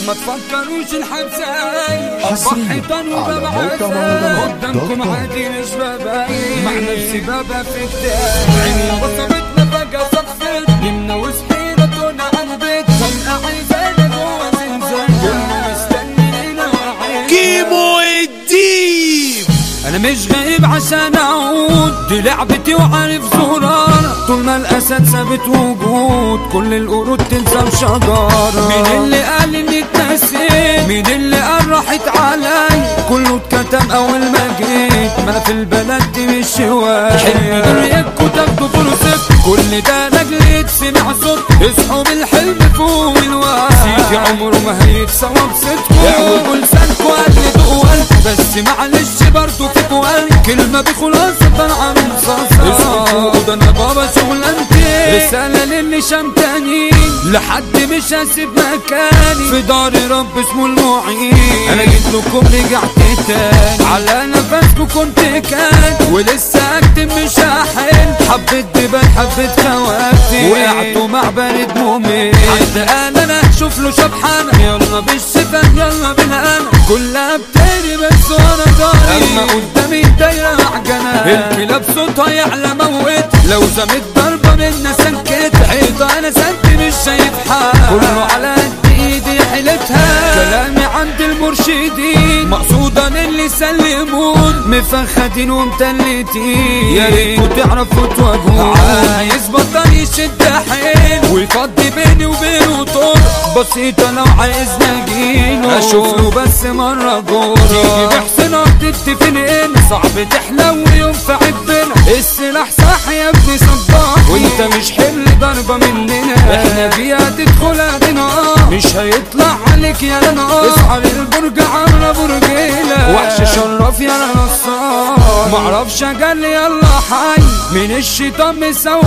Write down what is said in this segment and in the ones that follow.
ما تفكروش الحبساي حصرياً حيطان على وباب موقع عزاي مهرجانات دوت قدامكم كوم. عادي مش بباين مع نفسي بابا في كتاب عيني بصمتنا فجأة صفت نمنا وصحينا تونا عن بيت خلقة عايزانا جوا زنزان كنا مستنينا وعين كيمو الديب انا مش غايب عشان اعود دي لعبتي وعارف زرارة طول ما الاسد ثابت وجود كل القرود تنسى وشجارة مين اللي قال اني اتنسيت مين اللي قال راحت علي كله اتكتم اول ما جيت ما انا في البلد دي مش هواي حلم دريكوا تاخدوا فرصتكم كل ده لاجل يتسمع صوت اصحوا بالحلم فوق الوقت سيدي عمره ما هيتسوى بصدقوا اعوجوا لسانكوا قلدوا قلب بس معلش برضو في قوال كلمة بخلاصة طالعة من صاصة اسمه ده انا بابا شغلانتي رسالة للي شمتاني لحد مش هسيب مكاني في دار رب اسمه المعين انا جيت لكم رجعت تاني على نفسكم كنت كان ولسه اكتب مش هحل حبيت دبل حبيت خواتي وقعتوا مع بارد مؤمن حد قال انا شوف له شبحانة يلا بالشفا يلا بالهنا كلها بتاني بس وانا طاري اما قدامي دايرة معجنة الكلاب صوتها يعلى موت لو زمت ضربة منا سنكت حيطة انا سنت مش شايف حال كله على قد ايدي حيلتها كلامي عند المرشدين مقصودا اللي سلمون مفخدين ومتلتين يا ريتوا تعرفوا تواجهون عايز بطل يشد حيل ويفضي بيني وبينه طول بسيطة لو عايز نجيله اشوف له بس مرة جورة تيجي بحسن تتفن ان صعب تحلو يوم في عبنا السلاح صح يا ابني صباح وانت مش حمل ضربة مننا احنا فيها تدخل ادنا مش هيطلع عليك يا لنا اصحى للبرج عاملة برجيلة وحش شرف يا نصار معرفش اجل يلا حي من الشيطان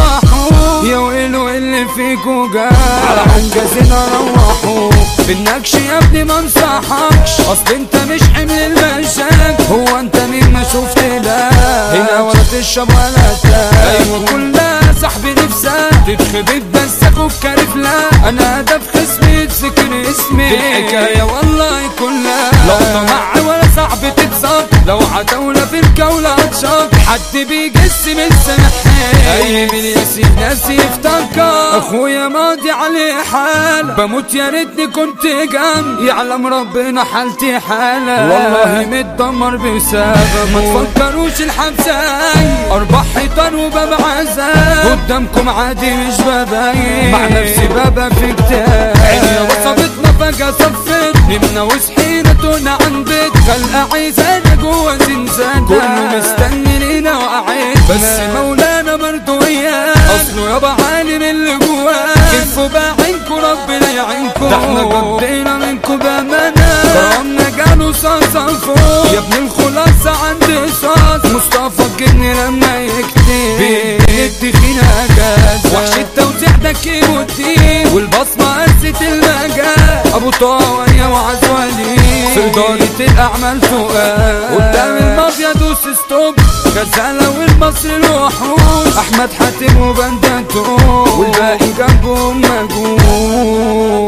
مسوحو يا ويلو اللي فيكو جاي على حنجزنا روحوا بالنكش يا ابني ما انصحكش اصل انت مش حمل المشاك هو انت مين ما شفت لا هنا ولا تشرب ولا تاك ايوه كلها صاحبي نفسها تتخبط بس اخوك كارف لا انا هدف خصمي يتذكر اسمي دي الحكايه والله كلها لو طمع ولا صعب تتصاب لو عتاولة في الجولة هتشاط حد بيجس من سمحان اي من ياسين ناس يفتكر اخويا ماضي عليه حال بموت يا ريتني كنت جنب يعلم ربنا حالتي حالة والله متدمر بسبب ما تفكروش الحبساي اربع حيطان وباب عذاب قدامكم عادي مش بباين مع نفسي بابا في كتاب عيني وصفتنا فجأة صفت نمنا وصحينا تونا عن بيت خلقة عايزانا جوا زنزانة كله مستني لينا وقعد بس مولانا برضو اياه اصله يابا عالم اللي جواه كفوا بعينكوا ربنا يعينكوا ده احنا قضينا منكوا بامانة كرمنا جالوا صاصة فوق يا ابن الخلاصة عندي صاص مصطفى الجن لما يكتب بيدي خينا جاز وحش التوزيع ده كيمو الدين والبصمة قست المجال ابو طاوية وعزوالي في إدارة الأعمال فؤاد قدام المافيا دوس ستوب غزالة والمصري الوحوش أحمد حاتم وبندته والباقي جنبهم مجهول